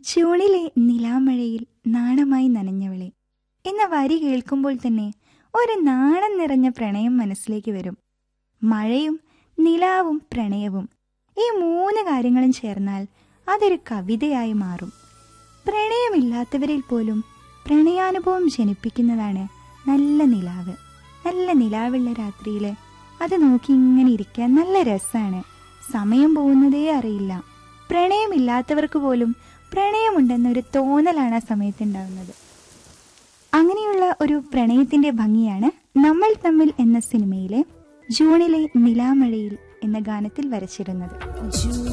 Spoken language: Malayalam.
ജൂണിലെ നിലാമഴയിൽ നാണമായി നനഞ്ഞവളെ എന്ന വരി കേൾക്കുമ്പോൾ തന്നെ ഒരു നാണം നിറഞ്ഞ പ്രണയം മനസ്സിലേക്ക് വരും മഴയും നിലാവും പ്രണയവും ഈ മൂന്ന് കാര്യങ്ങളും ചേർന്നാൽ അതൊരു കവിതയായി മാറും പ്രണയമില്ലാത്തവരിൽ പോലും പ്രണയാനുഭവം ജനിപ്പിക്കുന്നതാണ് നല്ല നിലാവ് നല്ല നിലാവുള്ള രാത്രിയിൽ അത് നോക്കി ഇങ്ങനെ ഇരിക്കാൻ നല്ല രസമാണ് സമയം പോകുന്നതേ അറിയില്ല പ്രണയമില്ലാത്തവർക്ക് പോലും പ്രണയമുണ്ടെന്നൊരു തോന്നലാണ് ആ സമയത്ത് ഉണ്ടാകുന്നത് അങ്ങനെയുള്ള ഒരു പ്രണയത്തിന്റെ ഭംഗിയാണ് നമ്മൾ തമ്മിൽ എന്ന സിനിമയിലെ ജൂണിലെ നിലാമഴയിൽ എന്ന ഗാനത്തിൽ വരച്ചിരുന്നത് ജൂൺ